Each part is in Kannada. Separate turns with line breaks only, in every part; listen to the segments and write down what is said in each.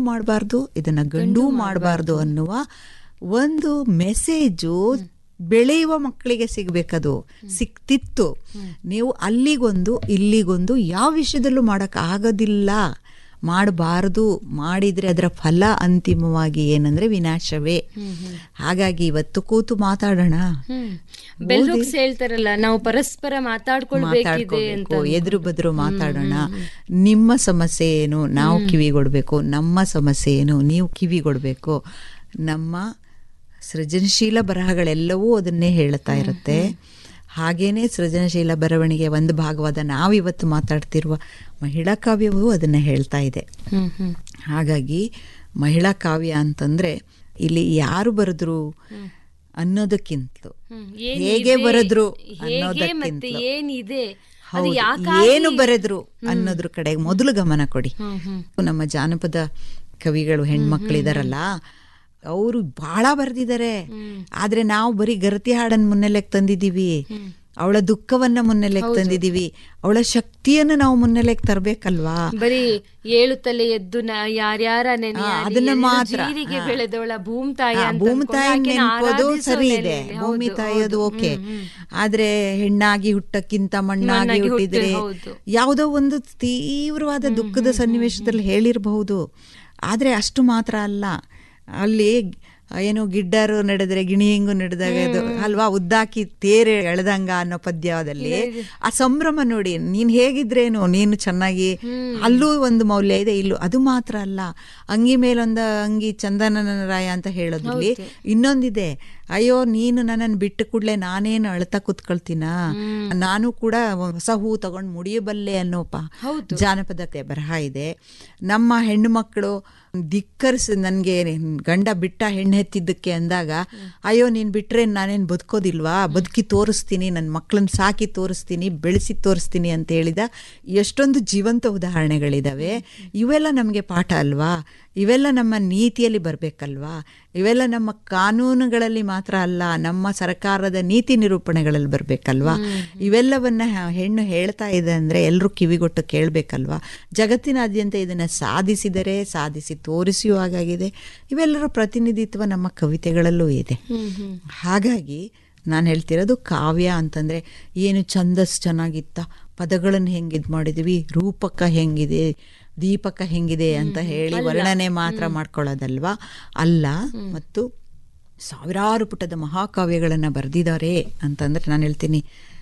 ಮಾಡಬಾರ್ದು ಇದನ್ನ ಗಂಡು ಮಾಡಬಾರ್ದು ಅನ್ನುವ ಒಂದು ಮೆಸೇಜು ಬೆಳೆಯುವ ಮಕ್ಕಳಿಗೆ ಸಿಗ್ಬೇಕದು ಸಿಕ್ತಿತ್ತು ನೀವು ಅಲ್ಲಿಗೊಂದು ಇಲ್ಲಿಗೊಂದು ಯಾವ ವಿಷಯದಲ್ಲೂ ಮಾಡಕ್ ಆಗೋದಿಲ್ಲ ಮಾಡಬಾರದು ಮಾಡಿದ್ರೆ ಅದರ ಫಲ ಅಂತಿಮವಾಗಿ ಏನಂದ್ರೆ ವಿನಾಶವೇ ಹಾಗಾಗಿ ಇವತ್ತು ಕೂತು ಮಾತಾಡೋಣ
ಬೆಲ್ರುಕ್ಸ್ ಹೇಳ್ತಾರಲ್ಲ ನಾವು ಪರಸ್ಪರ ಮಾತಾಡ್ಕೊಳ್ಬೇಕಿದೆ ಅಂತ
ಮಾತಾಡ್ಕೋಬೇಕು ಎದುರು ಬದ್ರು ಮಾತಾಡೋಣ ನಿಮ್ಮ ಸಮಸ್ಯೆ ಏನು ನಾವು ಕಿವಿಗೊಡ್ಬೇಕು ನಮ್ಮ ಸಮಸ್ಯೆ ಏನು ನೀವು ಕಿವಿಗೊಡ್ಬೇಕು ನಮ್ಮ ಸೃಜನಶೀಲ ಬರಹಗಳೆಲ್ಲವೂ ಅದನ್ನೇ ಹೇಳ್ತಾ ಇರುತ್ತೆ ಹಾಗೇನೆ ಸೃಜನಶೀಲ ಬರವಣಿಗೆ ಒಂದು ಭಾಗವಾದ ನಾವಿವತ್ತು ಮಾತಾಡ್ತಿರುವ ಮಹಿಳಾ ಕಾವ್ಯವೂ ಅದನ್ನ ಹೇಳ್ತಾ ಇದೆ
ಹ್ಮ್ ಹ್ಮ್
ಹಾಗಾಗಿ ಮಹಿಳಾ ಕಾವ್ಯ ಅಂತಂದ್ರೆ ಇಲ್ಲಿ ಯಾರು ಬರೆದ್ರು ಅನ್ನೋದಕ್ಕಿಂತಲೂ
ಹ್ಮ್.
ಹೇಗೆ
ಏನಿದೆ,
ಬರೆದ್ರು
ಹೇಗೆ ಮತ್ತೆ
ಅನ್ನೋದಕ್ಕಿಂತಲೂ
ಏನಿದೆ ಅದು
ಹೌದು,
ಯಾಕಾಗಿ
ಏನು ಬರೆದ್ರು ಅನ್ನೋದ್ರ ಕಡೆ ಮೊದಲು ಗಮನ ಕೊಡಿ
ಹ್ಮ್ ಹ್ಮ್
ನಮ್ಮ ಜಾನಪದ ಕವಿಗಳು ಹೆಣ್ಮಕ್ಳಿದಾರಲ್ಲ ಅವರು ಬಹಳ ಬರೆದಿದ್ದಾರೆ ಆದ್ರೆ ನಾವು ಬರೀ ಗರತಿ ಹಾಡನ್ ಮುನ್ನೆಲೆಗೆ ತಂದಿದೀವಿ ಅವಳ ದುಃಖವನ್ನ ಮುನ್ನೆಲೆಗೆ ತಂದಿದೀವಿ ಅವಳ ಶಕ್ತಿಯನ್ನು ನಾವು ಮುನ್ನೆಲೆಗೆ ತರ್ಬೇಕಲ್ವಾ
ಬರೀ ಏಳು ತಲೆ ಎದ್ದು ನ- ಯಾರ್ಯಾರ ನೆನೆಯಾಲಿ,
ಆ, ಅದನ್ನ
ಎಲ್ರು
ಮಾತ್ರ,
ಜೀರಿಗೆ
ಆ.
ಬೆಳೆದವಳ ಭೂಮ್ ತಾಯಿ
ಆ,
ಅಂತ
ಭೂಮಿ
ಅನ್ಕೊಂಡು
ತಾಯಿ
ಆಕೆನ
ನೆನ್ಪೋದು
ಆರಾಧಿಸೋ
ಸರಿ ಇದೆ
ನೆಲೆಯಲ್ಲಿ.
ಭೂಮಿ
ಹೌದು,
ತಾಯಿಯದು
ಹೌದು.
ಓಕೆ
ಹ್ಮ್, ಹ್ಮ್.
ಆದ್ರೆ ಹೆಣ್ಣಾಗಿ ಹುಟ್ಟಕ್ಕಿಂತ ಮಣ್ಣಾಗಿ
ಮಣ್ಣಾಗಿ ಹುಟ್ಟು-
ಹುಟ್ಟಿದ್ರೆ
ಹೌದು.
ಯಾವುದೋ ಒಂದು ತೀವ್ರವಾದ ದುಃಖದ ಸನ್ನಿವೇಶದಲ್ಲಿ ಹೇಳಿರಬಹುದು ಆದ್ರೆ ಅಷ್ಟು ಮಾತ್ರ ಅಲ್ಲ ಅಲ್ಲಿ ಏನು ಗಿಡ್ಡರು ನಡೆದ್ರೆ ಗಿಣಿಯಂಗು ನಡೆದಾಗ ಅದು ಅಲ್ವಾ ಉದ್ದಾಕಿ ತೇರೆ ಎಳೆದಂಗ ಅನ್ನೋ ಪದ್ಯದಲ್ಲಿ ಆ ಸಂಭ್ರಮ ನೋಡಿ ನೀನ್ ಹೇಗಿದ್ರೇನು ನೀನು ಚೆನ್ನಾಗಿ ಅಲ್ಲೂ ಒಂದು ಮೌಲ್ಯ ಇದೆ ಇಲ್ಲೂ ಅದು ಮಾತ್ರ ಅಲ್ಲ ಅಂಗಿ ಮೇಲೊಂದ ಅಂಗಿ ಚಂದನನ ರಾಯ ಅಂತ ಹೇಳೋದ್ರಲ್ಲಿ ಇನ್ನೊಂದಿದೆ ಅಯ್ಯೋ ನೀನು ನನ್ನನ್ನು ಬಿಟ್ಟು ಕೂಡ್ಲೆ ನಾನೇನು ಅಳ್ತಾ ಕೂತ್ಕೊಳ್ತೀನ ನಾನು ಕೂಡ ಹೊಸ ಹೂ ತಗೊಂಡು ಮುಡಿಯಬಲ್ಲೆ ಅನ್ನೋ ಪ ಜಾನಪದತೆ ಬರಹ ಇದೆ ನಮ್ಮ ಹೆಣ್ಣು ಮಕ್ಕಳು ಧಿಕ್ಕರಿಸಿ ನನಗೆ ಗಂಡ ಬಿಟ್ಟ ಹೆಣ್ಣು ಹೆತ್ತಿದ್ದಕ್ಕೆ ಅಂದಾಗ ಅಯ್ಯೋ ನೀನು ಬಿಟ್ರೆ ನಾನೇನು ಬದುಕೋದಿಲ್ವಾ ಬದುಕಿ ತೋರಿಸ್ತೀನಿ ನನ್ನ ಮಕ್ಕಳನ್ನ ಸಾಕಿ ತೋರಿಸ್ತೀನಿ ಬೆಳೆಸಿ ತೋರಿಸ್ತೀನಿ ಅಂತ ಹೇಳಿದ ಎಷ್ಟೊಂದು ಜೀವಂತ ಉದಾಹರಣೆಗಳಿದಾವೆ ಇವೆಲ್ಲ ನಮಗೆ ಪಾಠ ಅಲ್ವಾ ಇವೆಲ್ಲ ನಮ್ಮ ನೀತಿಯಲ್ಲಿ ಬರಬೇಕಲ್ವಾ ಇವೆಲ್ಲ ನಮ್ಮ ಕಾನೂನುಗಳಲ್ಲಿ ಮಾತ್ರ ಅಲ್ಲ ನಮ್ಮ ಸರ್ಕಾರದ ನೀತಿ ನಿರೂಪಣೆಗಳಲ್ಲಿ ಬರಬೇಕಲ್ವಾ ಇವೆಲ್ಲವನ್ನ ಹ- ಹೆಣ್ಣು ಹೇಳ್ತಾ ಇದೆ ಅಂದ್ರೆ ಎಲ್ಲರೂ ಕಿವಿಗೊಟ್ಟು ಕೇಳಬೇಕಲ್ವಾ ಜಗತ್ತಿನಾದ್ಯಂತ ಇದನ್ನ ಸಾಧಿಸಿದರೆ ಸಾಧಿಸಿ ತೋರಿಸಿಯೂ ಹಾಗಾಗಿದೆ ಇವೆಲ್ಲರ ಪ್ರತಿನಿಧಿತ್ವ ನಮ್ಮ ಕವಿತೆಗಳಲ್ಲೂ ಇದೆ ಹಾಗಾಗಿ ನಾನು ಹೇಳ್ತಿರೋದು ಕಾವ್ಯ ಅಂತಂದ್ರೆ ಏನು ಛಂದಸ್ ಚೆನ್ನಾಗಿತ್ತ ಪದಗಳನ್ನು ಹೆಂಗೆ ಇದು ಮಾಡಿದ್ವಿ ರೂಪಕ ಹೆಂಗಿದೆ ದೀಪಕ ಹೆಂಗಿದೆ ಅಂತ ಹೇಳಿ ವರ್ಣನೆ ಮಾತ್ರ ಮಾಡ್ಕೊಳ್ಳೋದಲ್ವಾ ಅಲ್ಲ ಮತ್ತು ಸಾವಿರಾರು ಪುಟದ ಮಹಾಕಾವ್ಯಗಳನ್ನು ಬರೆದಿದ್ದಾರೆ ಅಂತಂದ್ರೆ ನಾನು ಹೇಳ್ತೀನಿ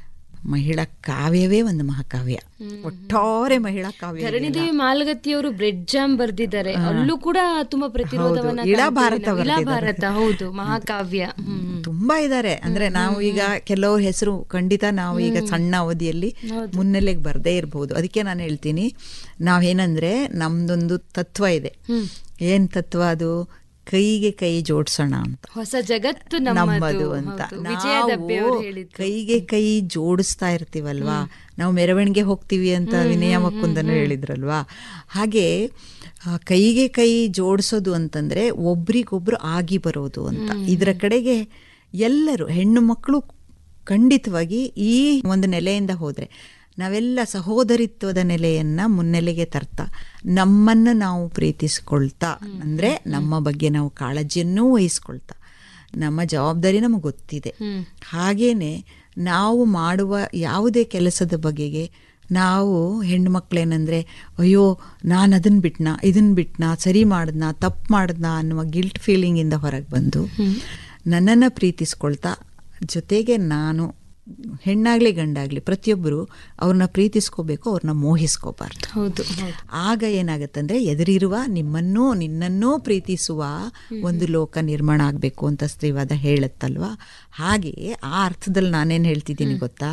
ಮಹಿಳಾ ಕಾವ್ಯವೇ ಒಂದು ಮಹಾಕಾವ್ಯ ಒಟ್ಟಾರೆ ಮಹಿಳಾ ಕಾವ್ಯ
ಧರಣಿದೇವಿ ಮಾಲಗತ್ತಿಯವರು ಬ್ರೆಡ್ ಜಾಮ್ ಬರ್ದಿದ್ದಾರೆ ಅಲ್ಲೂ ಕೂಡ ತುಂಬಾ ಪ್ರತಿರೋಧವನ್ನ
ಹೌದು, ಇಳಾ
ಕಾಣ್ತೀವಿ
ಭಾರತ
ನಾವು. ಇಳಾ
ಬರ್ದಿದ್ದಾರೆ.
ಭಾರತ ಹೌದು ಮಹಾಕಾವ್ಯ ಹ್ಮ್
ತುಂಬಾ ಇದ್ದಾರೆ ಅಂದ್ರೆ ನಾವು ಈಗ ಕೆಲವ್ರ ಹೆಸರು ಖಂಡಿತ ನಾವು ಈಗ ಸಣ್ಣ ಅವಧಿಯಲ್ಲಿ ಮುನ್ನೆಲೆಗೆ ಬರ್ದೇ ಇರಬಹುದು ಅದಕ್ಕೆ ನಾನು ಹೇಳ್ತೀನಿ ನಾವೇನಂದ್ರೆ ನಮ್ದೊಂದು ತತ್ವ ಇದೆ ಏನ್ ತತ್ವ ಅದು ಕೈಗೆ ಕೈ ಜೋಡ್ಸೋಣ ಅಂತ
ಹೊಸ ಜಗತ್ತು
ನಮ್ಮದು
ನಮ್ಮದು
ಅಂತ
ಹೌದು. ವಿಜಯ ದಬ್ಬೆ
ನಾವು
ಅವರು ಹೇಳಿದ್ದು
ಕೈಗೆ ಕೈ ಜೋಡಿಸ್ತಾ ಇರ್ತೀವಲ್ವಾ ನಾವು ಮೆರವಣಿಗೆ ಹೋಗ್ತೀವಿ ಅಂತ ವಿನಯ ಮಕ್ಕುಂದನು ಹೇಳಿದ್ರಲ್ವಾ ಹಾಗೆ ಆ, ಕೈಗೆ ಕೈ ಜೋಡಿಸೋದು ಅಂತಂದ್ರೆ ಒಬ್ರಿಗೊಬ್ರು ಆಗಿ ಬರೋದು ಅಂತ ಇದರ ಕಡೆಗೆ ಎಲ್ಲರೂ ಹೆಣ್ಣು ಮಕ್ಕಳು ಖಂಡಿತವಾಗಿ ಈ ಒಂದು ನೆಲೆಯಿಂದ ಹೋದ್ರೆ ನಾವೆಲ್ಲ ಸಹೋದರಿತ್ವದ ನೆಲೆಯನ್ನ ಮುನ್ನೆಲೆಗೆ ತರ್ತಾ ನಮ್ಮನ್ನು ನಾವು ಪ್ರೀತಿಸ್ಕೊಳ್ತಾ ಅಂದ್ರೆ ನಮ್ಮ ಬಗ್ಗೆ ನಾವು ಕಾಳಜಿಯನ್ನೂ ವಹಿಸ್ಕೊಳ್ತಾ ನಮ್ಮ ಜವಾಬ್ದಾರಿ ನಮಗೆ ಗೊತ್ತಿದೆ ಹಾಗೇನೆ ನಾವು ಮಾಡುವ ಯಾವುದೇ ಕೆಲಸದ ಬಗೆಗೆ ನಾವು ಹೆಣ್ಮಕ್ಳೇನಂದ್ರೆ ಅಯ್ಯೋ ನಾನು ಅದನ್ನ ಬಿಟ್ನಾ ಇದನ್ನ ಬಿಟ್ನಾ ಸರಿ ಮಾಡಿದ್ನಾ ತಪ್ಪು ಮಾಡಿದ್ನಾ ಅನ್ನುವ ಗಿಲ್ಟ್ ಫೀಲಿಂಗಿಂದ ಹೊರಗೆ ಬಂದು ನನ್ನನ್ನು ಪ್ರೀತಿಸ್ಕೊಳ್ತಾ ಜೊತೆಗೆ ನಾನು ಹೆಣ್ಣಾಗ್ಲಿ ಗಂಡಾಗ್ಲಿ ಪ್ರತಿಯೊಬ್ಬರು ಅವ್ರನ್ನ ಪ್ರೀತಿಸ್ಕೋಬೇಕು ಅವ್ರನ್ನ ಮೋಹಿಸ್ಕೋಬಾರ್ದು
ಹೌದು ಹೌದು
ಆಗ ಏನಾಗತ್ತಂದ್ರೆ ಎದುರಿರುವ ನಿಮ್ಮನ್ನೂ ನಿನ್ನನ್ನೂ ಪ್ರೀತಿಸುವ ಒಂದು ಲೋಕ ನಿರ್ಮಾಣ ಆಗಬೇಕು ಅಂತ ಸ್ತ್ರೀವಾದ ಹೇಳುತ್ತಲ್ವಾ ಹಾಗೆ ಆ ಅರ್ಥದಲ್ಲಿ ನಾನೇನು ಹೇಳ್ತಿದ್ದೀನಿ ಗೊತ್ತಾ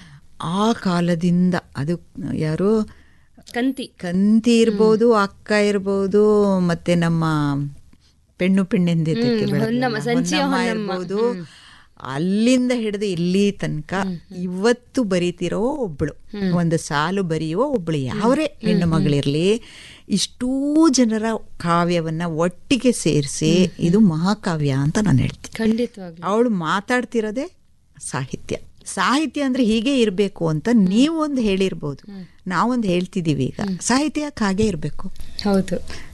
ಆ ಕಾಲದಿಂದ ಅದು ಯಾರು
ಕಂತಿ
ಕಂತಿ ಇರ್ಬೋದು ಅಕ್ಕ ಇರ್ಬೋದು ಮತ್ತೆ ನಮ್ಮ ಪೆಣ್ಣು ಪೆಣ್ಣೆಂದಿದ್ದಕ್ಕೆ
ಹೊನ್ನಮ್ಮ, ಸಂಚಿಯ ಹೊನ್ನಮ್ಮ.
ಇರ್ಬೋದು ಅಲ್ಲಿಂದ ಹಿಡಿದು ಇಲ್ಲಿ ತನಕ ಇವತ್ತು ಬರೀತಿರೋ ಒಬ್ಳು ಒಂದು ಸಾಲು ಬರೆಯುವ ಒಬ್ಳು ಯಾವರೇ ಹೆಣ್ಣು ಮಗಳಿರ್ಲಿ ಇಷ್ಟೂ ಜನರ ಕಾವ್ಯವನ್ನ ಒಟ್ಟಿಗೆ ಸೇರಿಸಿ ಇದು ಮಹಾಕಾವ್ಯ ಅಂತ ನಾನು ಹೇಳ್ತೀನಿ
ಖಂಡಿತವಾಗ್ಲು
ಅವಳು ಮಾತಾಡ್ತಿರೋದೇ ಸಾಹಿತ್ಯ ಸಾಹಿತ್ಯ ಅಂದ್ರೆ ಹೀಗೆ ಇರಬೇಕು ಅಂತ ನೀವೊಂದು ಹೇಳಿರ್ಬೋದು ನಾವೊಂದು ಹೇಳ್ತಿದೀವಿ ಈಗ ಸಾಹಿತ್ಯ ಯಾಕೆ ಹಾಗೆ ಇರಬೇಕು
ಹೌದು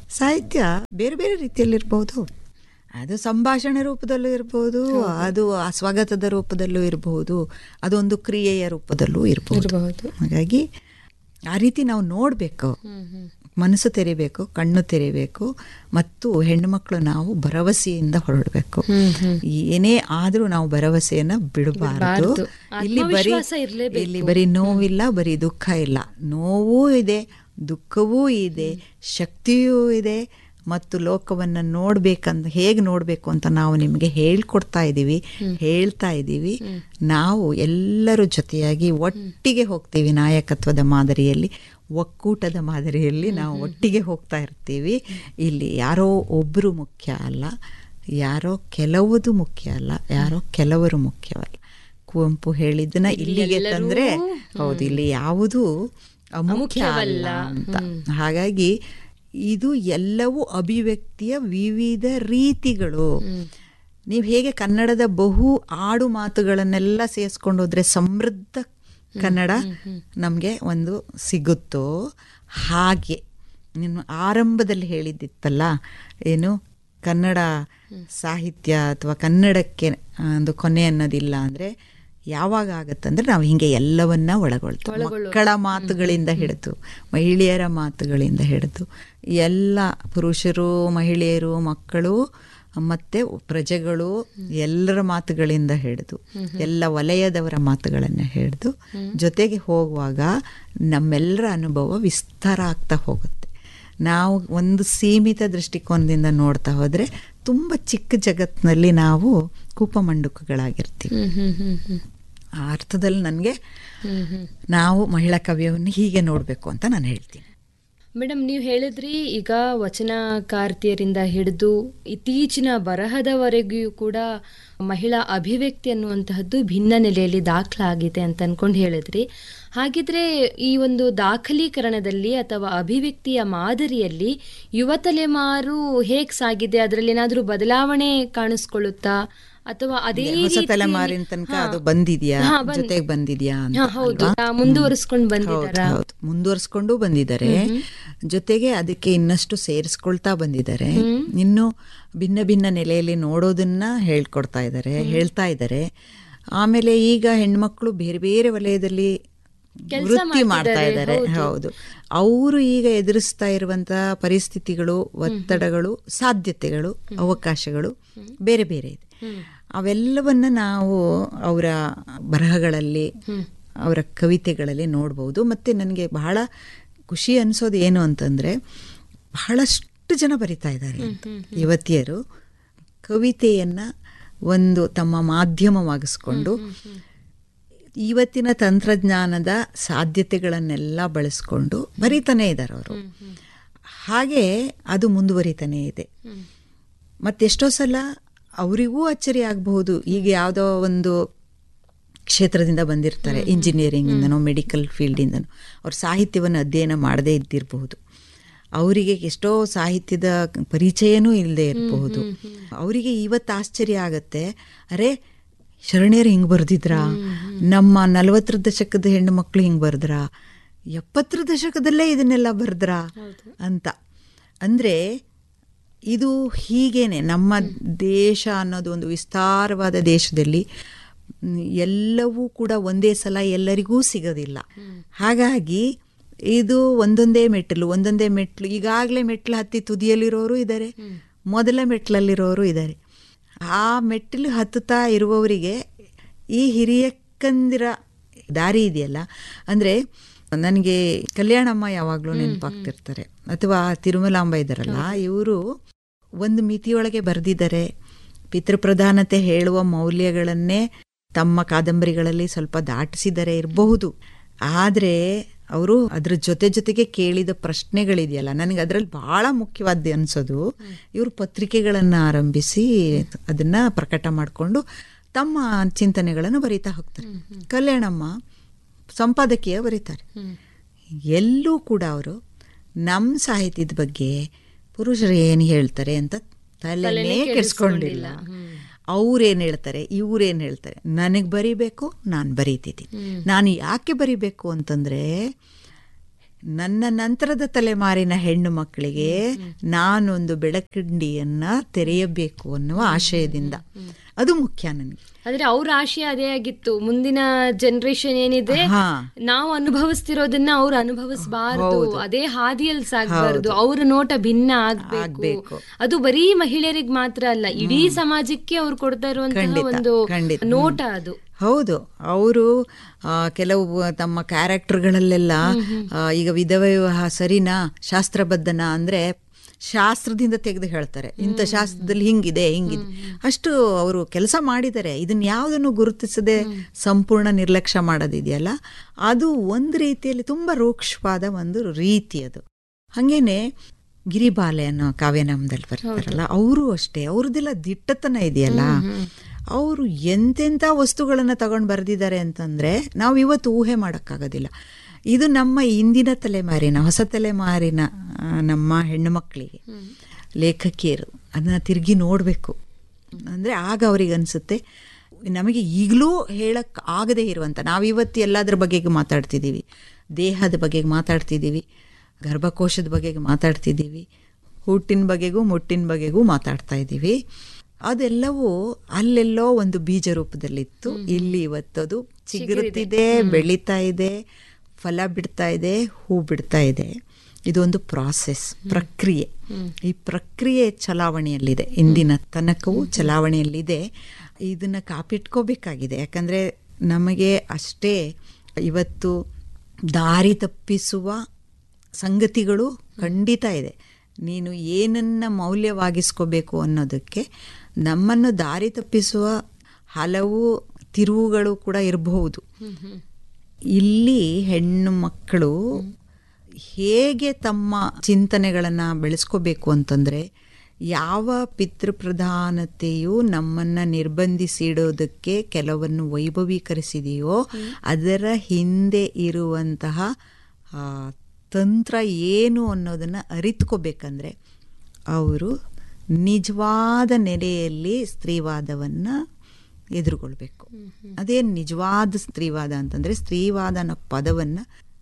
ಸಾಹಿತ್ಯ ಬೇರೆ ಬೇರೆ ರೀತಿಯಲ್ಲಿರ್ಬೋದು ಅದು ಸಂಭಾಷಣೆ ರೂಪದಲ್ಲೂ ಇರ್ಬೋದು ಅದು ಆ ಸ್ವಾಗತದ ರೂಪದಲ್ಲೂ ಇರಬಹುದು ಅದೊಂದು ಕ್ರಿಯೆಯ ರೂಪದಲ್ಲೂ ಇರಬಹುದು
ಇರಬಹುದು
ಹಾಗಾಗಿ ಆ ರೀತಿ ನಾವು ನೋಡಬೇಕು ಮನಸ್ಸು ತೆರಿಬೇಕು ಕಣ್ಣು ತೆರಿಬೇಕು ಮತ್ತು ಹೆಣ್ಣುಮಕ್ಕಳು ನಾವು ಭರವಸೆಯಿಂದ ಹೊರಡಬೇಕು ಏನೇ ಆದರೂ ನಾವು ಭರವಸೆಯನ್ನ ಬಿಡಬಾರದು
ಬಿಡ್ಬಾರ್ದು.
ಇಲ್ಲಿ ಬರೀ
ಆತ್ಮವಿಶ್ವಾಸ ಇರ್ಲೇಬೇಕು.
ಇಲ್ಲಿ ಬರೀ ನೋವಿಲ್ಲ ಬರೀ ದುಃಖ ಇಲ್ಲ ನೋವೂ ಇದೆ ದುಃಖವೂ ಇದೆ ಶಕ್ತಿಯೂ ಇದೆ ಮತ್ತು ಲೋಕವನ್ನು ನೋಡ್ಬೇಕಂತ ಹೇಗೆ ನೋಡಬೇಕು ಅಂತ ನಾವು ನಿಮಗೆ ಹೇಳ್ಕೊಡ್ತಾ ಇದ್ದೀವಿ ಹೇಳ್ತಾ ಇದ್ದೀವಿ ನಾವು ಎಲ್ಲರೂ ಜೊತೆಯಾಗಿ ಒಟ್ಟಿಗೆ ಹೋಗ್ತೀವಿ ನಾಯಕತ್ವದ ಮಾದರಿಯಲ್ಲಿ ಒಕ್ಕೂಟದ ಮಾದರಿಯಲ್ಲಿ ನಾವು ಒಟ್ಟಿಗೆ ಹೋಗ್ತಾ ಇರ್ತೀವಿ ಇಲ್ಲಿ ಯಾರೋ ಒಬ್ಬರು ಮುಖ್ಯ ಅಲ್ಲ ಯಾರೋ ಕೆಲವುದು ಮುಖ್ಯ ಅಲ್ಲ ಯಾರೋ ಕೆಲವರು ಮುಖ್ಯವಲ್ಲ ಕುವೆಂಪು ಹೇಳಿದ್ದನ್ನ ಇಲ್ಲಿಗೆ ತಂದ್ರೆ ಹೌದು ಇಲ್ಲಿ ಯಾವುದು ಅಮುಖ್ಯ ಅಲ್ಲ ಅಂತ ಹಾಗಾಗಿ ಇದು ಎಲ್ಲವೂ ಅಭಿವ್ಯಕ್ತಿಯ ವಿವಿಧ ರೀತಿಗಳು ನೀವು ಹೇಗೆ ಕನ್ನಡದ ಬಹು ಆಡು ಮಾತುಗಳನ್ನೆಲ್ಲ ಸೇರಿಸ್ಕೊಂಡು ಹೋದ್ರೆ ಸಮೃದ್ಧ ಕನ್ನಡ ನಮಗೆ ಒಂದು ಸಿಗುತ್ತೋ ಹಾಗೆ ನೀನು ಆರಂಭದಲ್ಲಿ ಹೇಳಿದ್ದಿತ್ತಲ್ಲ ಏನು ಕನ್ನಡ ಸಾಹಿತ್ಯ ಅಥವಾ ಕನ್ನಡಕ್ಕೆ ಒಂದು ಕೊನೆ ಅನ್ನೋದಿಲ್ಲ ಅಂದರೆ ಯಾವಾಗ ಆಗತ್ತಂದ್ರೆ ನಾವು ಹಿಂಗೆ ಎಲ್ಲವನ್ನ ಒಳಗೊಳ್ತೇವೆ ಮಕ್ಕಳ ಮಾತುಗಳಿಂದ ಹಿಡಿದು ಮಹಿಳೆಯರ ಮಾತುಗಳಿಂದ ಹಿಡಿದು ಎಲ್ಲ ಪುರುಷರು ಮಹಿಳೆಯರು ಮಕ್ಕಳು ಮತ್ತೆ ಪ್ರಜೆಗಳು ಎಲ್ಲರ ಮಾತುಗಳಿಂದ ಹಿಡಿದು ಎಲ್ಲ ವಲಯದವರ ಮಾತುಗಳನ್ನು ಹಿಡಿದು ಜೊತೆಗೆ ಹೋಗುವಾಗ ನಮ್ಮೆಲ್ಲರ ಅನುಭವ ವಿಸ್ತಾರ ಆಗ್ತಾ ಹೋಗುತ್ತೆ ನಾವು ಒಂದು ಸೀಮಿತ ದೃಷ್ಟಿಕೋನದಿಂದ ನೋಡ್ತಾ ಹೋದರೆ ತುಂಬ ಚಿಕ್ಕ ಜಗತ್ತಿನಲ್ಲಿ ನಾವು ಕೂಪಮಂಡುಕಗಳಾಗಿರ್ತೀವಿ ಆ ಅರ್ಥದಲ್ಲಿ ನನಗೆ ನಾವು ಮಹಿಳಾ ಕವಿಯನ್ನು ಹೀಗೆ ನೋಡಬೇಕು ಅಂತ ನಾನು ಹೇಳ್ತೀನಿ
ಮೇಡಮ್ ನೀವು ಹೇಳಿದ್ರಿ ಈಗ ವಚನಕಾರ್ತಿಯರಿಂದ ಹಿಡಿದು ಇತ್ತೀಚಿನ ಬರಹದವರೆಗೂ ಕೂಡ ಮಹಿಳಾ ಅಭಿವ್ಯಕ್ತಿ ಅನ್ನುವಂತಹದ್ದು ಭಿನ್ನ ನೆಲೆಯಲ್ಲಿ ದಾಖಲಾಗಿದೆ ಅಂತ ಅನ್ಕೊಂಡು ಹೇಳಿದ್ರಿ ಹಾಗಿದ್ರೆ ಈ ಒಂದು ದಾಖಲೀಕರಣದಲ್ಲಿ ಅಥವಾ ಅಭಿವ್ಯಕ್ತಿಯ ಮಾದರಿಯಲ್ಲಿ ಯುವ ತಲೆಮಾರು ಹೇಗ್ ಸಾಗಿದೆ ಅದರಲ್ಲಿ ಏನಾದರೂ ಬದಲಾವಣೆ ಕಾಣಿಸ್ಕೊಳ್ಳುತ್ತಾ ಅಥವಾ ಅದೇ
ಹೊಸ
ರೀತಿಯಲ್ಲಿ-
ತಲೆಮಾರಿನ ತನಕ
ಹಾ.
ಅದು ಬಂದಿದ್ಯಾ
ಹಾ, ಬಂದ್-
ಜೊತೆಗೆ ಬಂದಿದ್ಯಾ ಅಂತ
ಹಾ, ಹೌದು
ಅಲ್ವಾ?
ಆ, ಮುಂದುವರಿಸ್ಕೊಂಡು
ಹೌದು,
ಬಂದಿದ್ದಾರಾ
ಹೌದು ಮುಂದುವರಿಸ್ಕೊಂಡು ಬಂದಿದ್ದಾರೆ ಜೊತೆಗೆ ಅದಕ್ಕೆ ಇನ್ನಷ್ಟು ಸೇರಿಸ್ಕೊಳ್ತಾ ಬಂದಿದ್ದಾರೆ ಇನ್ನು ಭಿನ್ನ ಭಿನ್ನ ನೆಲೆಯಲ್ಲಿ ನೋಡೋದನ್ನ ಹೇಳ್ಕೊಡ್ತಾ ಇದ್ದಾರೆ ಹೇಳ್ತಾ ಇದ್ದಾರೆ ಆಮೇಲೆ ಈಗ ಹೆಣ್ಮಕ್ಳು ಬೇರೆ ಬೇರೆ ವಲಯದಲ್ಲಿ ವೃತ್ತಿ ಮಾಡ್ತಾ ಇದ್ದಾರೆ ಹೌದು ಅವರು ಈಗ ಎದುರಿಸ್ತಾ ಇರುವಂತ ಪರಿಸ್ಥಿತಿಗಳು ಒತ್ತಡಗಳು ಸಾಧ್ಯತೆಗಳು ಅವಕಾಶಗಳು ಬೇರೆ ಬೇರೆ ಇದೆ ಅವೆಲ್ಲವನ್ನ ನಾವು ಅವರ ಬರಹಗಳಲ್ಲಿ ಅವರ ಕವಿತೆಗಳಲ್ಲಿ ನೋಡ್ಬೋದು ಮತ್ತು ನನಗೆ ಬಹಳ ಖುಷಿ ಅನಿಸೋದು ಏನು ಅಂತಂದರೆ ಬಹಳಷ್ಟು ಜನ ಬರಿತಾ ಇದ್ದಾರೆ ಯುವತಿಯರು ಕವಿತೆಯನ್ನು ಒಂದು ತಮ್ಮ ಮಾಧ್ಯಮವಾಗಿಸ್ಕೊಂಡು ಇವತ್ತಿನ ತಂತ್ರಜ್ಞಾನದ ಸಾಧ್ಯತೆಗಳನ್ನೆಲ್ಲ ಬಳಸ್ಕೊಂಡು ಬರೀತಾನೆ ಇದ್ದಾರೆ ಅವರು ಹಾಗೆ ಅದು ಮುಂದುವರಿತಾನೆ ಇದೆ ಮತ್ತೆಷ್ಟೋ ಸಲ ಅವರಿಗೂ ಅಚ್ಚರಿ ಆಗಬಹುದು ಈಗ ಯಾವುದೋ ಒಂದು ಕ್ಷೇತ್ರದಿಂದ ಬಂದಿರ್ತಾರೆ ಇಂಜಿನಿಯರಿಂಗಿಂದನೋ ಮೆಡಿಕಲ್ ಫೀಲ್ಡಿಂದನೋ ಅವ್ರು ಸಾಹಿತ್ಯವನ್ನು ಅಧ್ಯಯನ ಮಾಡದೇ ಇದ್ದಿರಬಹುದು ಅವರಿಗೆ ಎಷ್ಟೋ ಸಾಹಿತ್ಯದ ಪರಿಚಯನೂ ಇಲ್ಲದೆ ಇರಬಹುದು ಅವರಿಗೆ ಇವತ್ತು ಆಶ್ಚರ್ಯ ಆಗತ್ತೆ ಅರೆ ಶರಣ್ಯರು ಹಿಂಗೆ ಬರ್ದಿದ್ರಾ ನಮ್ಮ ನಲವತ್ತರ ದಶಕದ ಹೆಣ್ಣು ಮಕ್ಕಳು ಹಿಂಗೆ ಬರ್ದ್ರಾ ಎಪ್ಪತ್ತರ ದಶಕದಲ್ಲೇ ಇದನ್ನೆಲ್ಲ ಬರ್ದ್ರಾ ಅಂತ ಅಂದರೆ ಇದು ಹೀಗೇನೆ ನಮ್ಮ ದೇಶ ಅನ್ನೋದು ಒಂದು ವಿಸ್ತಾರವಾದ ದೇಶದಲ್ಲಿ ಮ್, ಎಲ್ಲವೂ ಕೂಡ ಒಂದೇ ಸಲ ಎಲ್ಲರಿಗೂ ಸಿಗೋದಿಲ್ಲ ಹಾಗಾಗಿ ಇದು ಒಂದೊಂದೇ ಮೆಟ್ಟಲು ಒಂದೊಂದೇ ಮೆಟ್ಲು ಈಗಾಗಲೇ ಮೆಟ್ಲು ಹತ್ತಿ ತುದಿಯಲ್ಲಿರೋರು ಇದ್ದಾರೆ ಮೊದಲ ಮೆಟ್ಲಲ್ಲಿರೋರು ಇದ್ದಾರೆ ಆ ಮೆಟ್ಟಿಲು ಹತ್ತುತ್ತಾ ಇರುವವರಿಗೆ ಈ ಹಿರಿಯಕ್ಕಂದಿರ ದಾರಿ ಇದೆಯಲ್ಲ ಅಂದರೆ ನನಗೆ ಕಲ್ಯಾಣಮ್ಮ ಯಾವಾಗಲೂ ನೆನಪಾಗ್ತಿರ್ತಾರೆ ಅಥವಾ ತಿರುಮಲಾಂಬ ಇದ್ದಾರಲ್ಲ ಇವರು ಒಂದು ಮಿತಿಯೊಳಗೆ ಬರೆದಿದ್ದಾರೆ ಪಿತೃಪ್ರಧಾನತೆ ಹೇಳುವ ಮೌಲ್ಯಗಳನ್ನೇ ತಮ್ಮ ಕಾದಂಬರಿಗಳಲ್ಲಿ ಸ್ವಲ್ಪ ದಾಟಿಸಿದರೆ ಇರಬಹುದು ಆದರೆ ಅವರು ಅದ್ರ ಜೊತೆ ಜೊತೆಗೆ ಕೇಳಿದ ಪ್ರಶ್ನೆಗಳಿದೆಯಲ್ಲ ನನಗೆ ಅದರಲ್ಲಿ ಬಹಳ ಮುಖ್ಯವಾದ ಅನಿಸೋದು ಇವರು ಪತ್ರಿಕೆಗಳನ್ನು ಆರಂಭಿಸಿ ಅದನ್ನ ಪ್ರಕಟ ಮಾಡಿಕೊಂಡು ತಮ್ಮ ಚಿಂತನೆಗಳನ್ನು ಬರೀತಾ ಹೋಗ್ತಾರೆ ಕಲ್ಯಾಣಮ್ಮ ಸಂಪಾದಕೀಯ ಬರೀತಾರೆ ಎಲ್ಲೂ ಕೂಡ ಅವರು ನಮ್ಮ ಸಾಹಿತ್ಯದ ಬಗ್ಗೆ ಪುರುಷರು ಏನು ಹೇಳ್ತಾರೆ ಅಂತ ತಲೆನೇ ಕೆಡಿಸ್ಕೊಂಡಿಲ್ಲ ಅವ್ರೇನು ಹೇಳ್ತಾರೆ ಇವ್ರೇನು ಹೇಳ್ತಾರೆ ನನಗೆ ಬರಿಬೇಕು ನಾನು ಬರೀತಿದ್ದೀನಿ ನಾನು ಯಾಕೆ ಬರಿಬೇಕು ಅಂತಂದರೆ ನನ್ನ ನಂತರದ ತಲೆಮಾರಿನ ಹೆಣ್ಣು ಮಕ್ಕಳಿಗೆ ನಾನೊಂದು ಬೆಳಕಿಂಡಿಯನ್ನ ತೆರೆಯಬೇಕು ಅನ್ನುವ ಆಶಯದಿಂದ ಅದು ಮುಖ್ಯ ನನಗೆ
ಆದ್ರೆ ಅವ್ರ ಆಶಯ ಅದೇ ಆಗಿತ್ತು ಮುಂದಿನ ಜನರೇಷನ್ ಏನಿದೆ
ಹಾ.
ನಾವು ಅನುಭವಿಸ್ತಿರೋದನ್ನ ಅವ್ರು ಅನುಭವಿಸಬಾರದು ಅದೇ ಹಾದಿಯಲ್ಲಿ ಸಾಗಬಾರದು ಅವ್ರ ನೋಟ ಭಿನ್ನ ಆಗ್ಬೇಕು
ಆಗ್ಬೇಕು.
ಅದು ಬರೀ ಮಹಿಳೆಯರಿಗೆ ಮಾತ್ರ ಅಲ್ಲ ಇಡೀ ಸಮಾಜಕ್ಕೆ ಅವ್ರು ಕೊಡ್ತಾ ಇರುವಂತಹ
ಖಂಡಿತ,
ಒಂದು
ಖಂಡಿತ.
ನೋಟ ಅದು
ಹೌದು ಅವರು ಕೆಲವು ತಮ್ಮ ಕ್ಯಾರೆಕ್ಟರ್ಗಳಲ್ಲೆಲ್ಲ ಆ, ಈಗ ವಿಧವೆ ವಿವಾಹ ಸರಿನಾ ಶಾಸ್ತ್ರಬದ್ಧನಾ ಅಂದ್ರೆ ಶಾಸ್ತ್ರದಿಂದ ತೆಗೆದು ಹೇಳ್ತಾರೆ ಇಂಥ ಶಾಸ್ತ್ರದಲ್ಲಿ ಹಿಂಗಿದೆ ಹಿಂಗಿದೆ ಅಷ್ಟು ಅವರು ಕೆಲಸ ಮಾಡಿದ್ದಾರೆ ಇದನ್ನ ಯಾವುದನ್ನು ಗುರುತಿಸದೆ ಸಂಪೂರ್ಣ ನಿರ್ಲಕ್ಷ್ಯ ಮಾಡೋದಿದೆಯಲ್ಲ ಅದು ಒಂದು ರೀತಿಯಲ್ಲಿ ತುಂಬಾ ರೂಕ್ಷವಾದ ಒಂದು ರೀತಿ ಅದು ಹಂಗೇನೆ ಗಿರಿಬಾಲೆ ಅನ್ನೋ ಕಾವ್ಯನಾಮದಲ್ಲಿ ಬರ್ತಾರಲ್ಲ ಅವರು ಅಷ್ಟೇ ಅವ್ರದ್ದೆಲ್ಲ ದಿಟ್ಟತನ ಇದೆಯಲ್ಲ ಅವರು ಎಂತೆಂಥ ವಸ್ತುಗಳನ್ನು ತಗೊಂಡು ಬರೆದಿದ್ದಾರೆ ಅಂತಂದ್ರೆ ನಾವು ಇವತ್ತು ಊಹೆ ಮಾಡೋಕ್ಕಾಗೋದಿಲ್ಲ ಇದು ನಮ್ಮ ಇಂದಿನ ತಲೆಮಾರಿನ ಹೊಸ ತಲೆಮಾರಿನ ಆ, ನಮ್ಮ ಹೆಣ್ಣು ಮಕ್ಕಳಿಗೆ ಲೇಖಕಿಯರು ಅದನ್ನ ತಿರುಗಿ ನೋಡಬೇಕು ಅಂದರೆ ಆಗ ಅವ್ರಿಗೆ ಅನಿಸುತ್ತೆ ನಮಗೆ ಈಗಲೂ ಹೇಳಕ್ ಆಗದೇ ಇರುವಂಥ ನಾವಿವತ್ತು ಎಲ್ಲದ್ರ ಬಗೆಗೆ ಮಾತಾಡ್ತಿದ್ದೀವಿ ದೇಹದ ಬಗೆಗೆ ಮಾತಾಡ್ತಿದ್ದೀವಿ ಗರ್ಭಕೋಶದ ಬಗೆಗೆ ಮಾತಾಡ್ತಿದ್ದೀವಿ ಹುಟ್ಟಿನ ಬಗೆಗೂ ಮುಟ್ಟಿನ ಬಗೆಗೂ ಮಾತಾಡ್ತಾ ಇದ್ದೀವಿ ಅದೆಲ್ಲವೂ ಅಲ್ಲೆಲ್ಲೋ ಒಂದು ಬೀಜ ರೂಪದಲ್ಲಿತ್ತು ಇಲ್ಲಿ ಇವತ್ತದು ಚಿಗುರುತ್ತಿದೆ ಬೆಳೀತಾ ಇದೆ ಫಲ ಬಿಡ್ತಾ ಇದೆ ಹೂ ಬಿಡ್ತಾ ಇದೆ ಇದೊಂದು ಪ್ರಾಸೆಸ್ ಪ್ರಕ್ರಿಯೆ ಈ ಪ್ರಕ್ರಿಯೆ ಚಲಾವಣೆಯಲ್ಲಿದೆ ಇಂದಿನ ತನಕವೂ ಚಲಾವಣೆಯಲ್ಲಿದೆ ಇದನ್ನ ಕಾಪಿಟ್ಕೋಬೇಕಾಗಿದೆ ಯಾಕಂದ್ರೆ ನಮಗೆ ಅಷ್ಟೇ ಇವತ್ತು ದಾರಿ ತಪ್ಪಿಸುವ ಸಂಗತಿಗಳು ಖಂಡಿತ ಇದೆ ನೀನು ಏನನ್ನ ಮೌಲ್ಯವಾಗಿಸ್ಕೋಬೇಕು ಅನ್ನೋದಕ್ಕೆ ನಮ್ಮನ್ನು ದಾರಿ ತಪ್ಪಿಸುವ ಹಲವು ತಿರುವುಗಳು ಕೂಡ ಇರಬಹುದು ಇಲ್ಲಿ ಹೆಣ್ಣು ಮಕ್ಕಳು ಹೇಗೆ ತಮ್ಮ ಚಿಂತನೆಗಳನ್ನು ಬೆಳೆಸ್ಕೋಬೇಕು ಅಂತಂದರೆ ಯಾವ ಪಿತೃಪ್ರಧಾನತೆಯು ನಮ್ಮನ್ನು ನಿರ್ಬಂಧಿಸಿಡೋದಕ್ಕೆ ಕೆಲವನ್ನು ವೈಭವೀಕರಿಸಿದೆಯೋ ಅದರ ಹಿಂದೆ ಇರುವಂತಹ ಆ, ತಂತ್ರ ಏನು ಅನ್ನೋದನ್ನು ಅರಿತ್ಕೋಬೇಕಂದ್ರೆ ಅವರು ನಿಜವಾದ ನೆಲೆಯಲ್ಲಿ ಸ್ತ್ರೀವಾದವನ್ನು ಎದುರುಗೊಳ್ಬೇಕು ಅದೇನು ನಿಜವಾದ ಸ್ತ್ರೀವಾದ ಅಂತಂದರೆ ಸ್ತ್ರೀವಾದ ಅನ್ನೋ ಪದವನ್ನು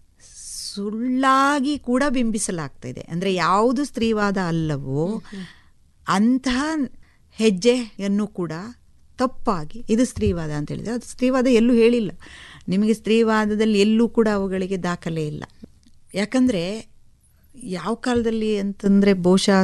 ಸುಳ್ಳಾಗಿ ಕೂಡ ಬಿಂಬಿಸಲಾಗ್ತಾ ಇದೆ ಅಂದರೆ ಯಾವುದು ಸ್ತ್ರೀವಾದ ಅಲ್ಲವೋ ಅಂತಹ ಹೆಜ್ಜೆಯನ್ನು ಕೂಡ ತಪ್ಪಾಗಿ ಇದು ಸ್ತ್ರೀವಾದ ಅಂತ ಹೇಳಿದ್ರೆ ಅದು ಸ್ತ್ರೀವಾದ ಎಲ್ಲೂ ಹೇಳಿಲ್ಲ ನಿಮಗೆ ಸ್ತ್ರೀವಾದದಲ್ಲಿ ಎಲ್ಲೂ ಕೂಡ ಅವುಗಳಿಗೆ ದಾಖಲೆ ಇಲ್ಲ ಯಾಕಂದರೆ ಯಾವ ಕಾಲದಲ್ಲಿ ಅಂತಂದರೆ ಬಹುಶಃ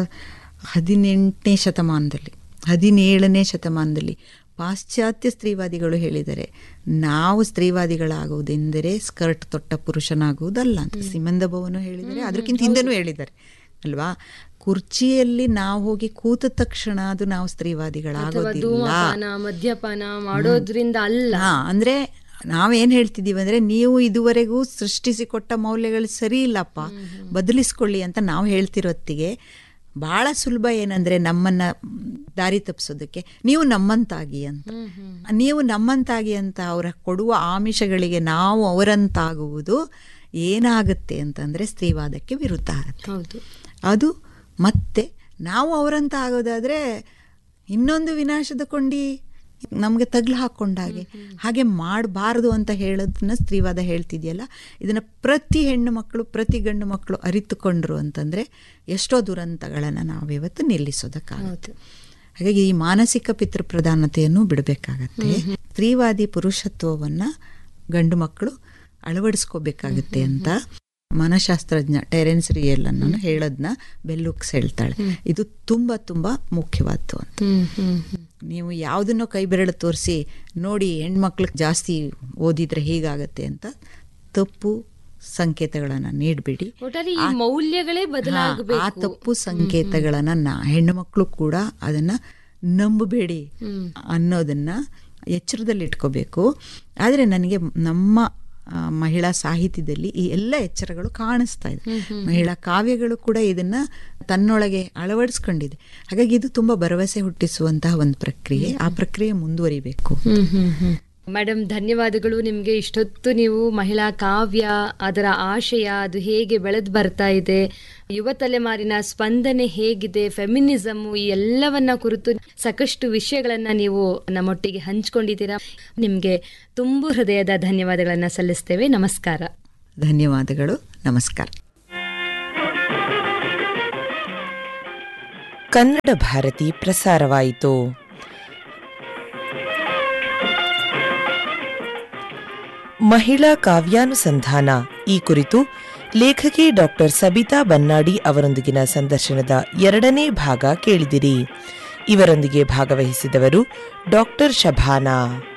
ಹದಿನೆಂಟನೇ ಶತಮಾನದಲ್ಲಿ ಹದಿನೇಳನೇ ಶತಮಾನದಲ್ಲಿ ಪಾಶ್ಚಾತ್ಯ ಸ್ತ್ರೀವಾದಿಗಳು ಹೇಳಿದ್ದಾರೆ ನಾವು ಸ್ತ್ರೀವಾದಿಗಳಾಗುವುದೆಂದರೆ ಸ್ಕರ್ಟ್ ತೊಟ್ಟ ಪುರುಷನಾಗುವುದಲ್ಲ ಅಂತ ಸಿಮಂದ ಭವನು ಹೇಳಿದ್ದಾರೆ ಅದಕ್ಕಿಂತ ಹಿಂದೆನೂ ಹೇಳಿದ್ದಾರೆ ಅಲ್ವಾ ಕುರ್ಚಿಯಲ್ಲಿ ನಾವು ಹೋಗಿ ಕೂತ ತಕ್ಷಣ ಅದು ನಾವು
ಅಥವಾ
ಸ್ತ್ರೀವಾದಿಗಳಾಗೋದಿಲ್ಲ
ಧೂಮಪಾನ ಮದ್ಯಪಾನ ಮಾಡೋದ್ರಿಂದ ಅಲ್ಲ
ಹಾ ಅಂದ್ರೆ ನಾವೇನ್ ಹೇಳ್ತಿದೀವಿ ಅಂದ್ರೆ ನೀವು ಇದುವರೆಗೂ ಸೃಷ್ಟಿಸಿಕೊಟ್ಟ ಮೌಲ್ಯಗಳು ಸರಿ ಇಲ್ಲಪ್ಪ ಬದಲಿಸ್ಕೊಳ್ಳಿ ಅಂತ ನಾವು ಹೇಳ್ತಿರೋತ್ತಿಗೆ ಬಹಳ ಸುಲಭ ಏನಂದ್ರೆ ನಮ್ಮನ್ನ ದಾರಿ ತಪ್ಪಿಸೋದಕ್ಕೆ ನೀವು ನಮ್ಮಂತಾಗಿ ಅಂತ ನೀವು ನಮ್ಮಂತಾಗಿ ಅಂತ ಅವರ ಕೊಡುವ ಆಮಿಷಗಳಿಗೆ ನಾವು ಅವರಂತಾಗುವುದು ಏನಾಗುತ್ತೆ ಅಂತಂದ್ರೆ ಸ್ತ್ರೀವಾದಕ್ಕೆ ವಿರುದ್ಧ ಆಗುತ್ತೆ
ಹೌದು
ಅದು ಮತ್ತೆ ನಾವು ಅವರಂತ ಆಗೋದಾದ್ರೆ ಇನ್ನೊಂದು ವಿನಾಶದ ಕೊಂಡಿ ನಮಗೆ ತಗ್ಲು ಹಾಕೊಂಡಾಗೆ ಹಾಗೆ ಮಾಡಬಾರ್ದು ಅಂತ ಹೇಳೋದನ್ನ ಸ್ತ್ರೀವಾದ ಹೇಳ್ತಿದೆಯಲ್ಲ ಇದನ್ನ ಪ್ರತಿ ಹೆಣ್ಣು ಮಕ್ಕಳು ಪ್ರತಿ ಗಂಡು ಮಕ್ಕಳು ಅರಿತುಕೊಂಡ್ರು ಅಂತಂದ್ರೆ ಎಷ್ಟೋ ದುರಂತಗಳನ್ನು ನಾವಿವತ್ತು ನಿಲ್ಲಿಸೋದಕ್ಕಾಗುತ್ತೆ ಹಾಗಾಗಿ ಈ ಮಾನಸಿಕ ಪಿತೃಪ್ರಧಾನತೆಯನ್ನು ಬಿಡಬೇಕಾಗತ್ತೆ ಸ್ತ್ರೀವಾದಿ ಪುರುಷತ್ವವನ್ನ ಗಂಡು ಮಕ್ಕಳು ಅಳವಡಿಸ್ಕೋಬೇಕಾಗುತ್ತೆ ಅಂತ ಮನಶಾಸ್ತ್ರಜ್ಞ ಟೆರೆನ್ಸ್ ರಿಯಲ್ ಅನ್ನೋನು ಹೇಳೋದನ್ನ ಬೆಲ್ಲುಕ್ಸ್ ಹೇಳ್ತಾಳೆ ಇದು ತುಂಬಾ ತುಂಬಾ ಮುಖ್ಯವಾದ್ದು ಅಂತ
ಹ್ಮ್ ಹ್ಮ್ ಹ್ಮ್.
ನೀವು ಯಾವುದನ್ನೋ ಕೈ ಬೆರಳು ತೋರಿಸಿ ನೋಡಿ ಹೆಣ್ಮಕ್ಳಿಗೆ ಜಾಸ್ತಿ ಓದಿದ್ರೆ ಹೀಗಾಗತ್ತೆ ಅಂತ ತಪ್ಪು ಸಂಕೇತಗಳನ್ನ ನೀಡಬೇಡಿ
ಒಟ್ಟಾರೆ ಈ ಮೌಲ್ಯಗಳೇ
ಆ
ಬದಲಾಗಬೇಕು
ತಪ್ಪು ಸಂಕೇತಗಳನ್ನ ನಾ ಹೆಣ್ಣು ಮಕ್ಕಳು ಕೂಡ ಅದನ್ನ ನಂಬಬೇಡಿ ಅನ್ನೋದನ್ನ ಎಚ್ಚರದಲ್ಲಿ ಇಟ್ಕೋಬೇಕು ಆದರೆ ನನಗೆ ನಮ್ಮ ಆ, ಮಹಿಳಾ ಸಾಹಿತ್ಯದಲ್ಲಿ ಈ ಎಲ್ಲ ಎಚ್ಚರಗಳು ಕಾಣಿಸ್ತಾ ಇದೆ ಮಹಿಳಾ ಕಾವ್ಯಗಳು ಕೂಡ ಇದನ್ನ ತನ್ನೊಳಗೆ ಅಳವಡಿಸ್ಕೊಂಡಿದೆ ಹಾಗಾಗಿ ಇದು ತುಂಬಾ ಭರವಸೆ ಹುಟ್ಟಿಸುವಂತಹ ಒಂದು ಪ್ರಕ್ರಿಯೆ ಆ ಪ್ರಕ್ರಿಯೆ ಮುಂದುವರಿಬೇಕು
ಹ್ಮ್ ಹ್ಮ್ ಹ್ಮ್ ಮೇಡಮ್ ಧನ್ಯವಾದಗಳು ನಿಮಗೆ ಇಷ್ಟೊತ್ತು ನೀವು ಮಹಿಳಾ ಕಾವ್ಯ ಅದರ ಆಶಯ ಅದು ಹೇಗೆ ಬೆಳೆದು ಬರ್ತಾ ಇದೆ ಯುವ ತಲೆಮಾರಿನ ಸ್ಪಂದನೆ ಹೇಗಿದೆ ಫೆಮಿನಿಸಮ್ ಈ ಎಲ್ಲವನ್ನ ಕುರಿತು ಸಾಕಷ್ಟು ವಿಷಯಗಳನ್ನ ನೀವು ನಮ್ಮೊಟ್ಟಿಗೆ ಹಂಚ್ಕೊಂಡಿದ್ದೀರಾ ನಿಮಗೆ ತುಂಬು ಹೃದಯದ ಧನ್ಯವಾದಗಳನ್ನ ಸಲ್ಲಿಸ್ತೇವೆ ನಮಸ್ಕಾರ
ಧನ್ಯವಾದಗಳು ನಮಸ್ಕಾರ
ಕನ್ನಡ ಭಾರತಿ ಪ್ರಸಾರವಾಯಿತು ಮಹಿಳಾ ಕಾವ್ಯಾನುಸಂಧಾನ ಈ ಕುರಿತು ಲೇಖಕಿ ಡಾಕ್ಟರ್ ಸಬಿತಾ ಬನ್ನಾಡಿ ಅವರೊಂದಿಗಿನ ಸಂದರ್ಶನದ ಎರಡನೇ ಭಾಗ ಕೇಳಿದಿರಿ ಇವರೊಂದಿಗೆ ಭಾಗವಹಿಸಿದವರು ಡಾಕ್ಟರ್ ಶಭಾನಾ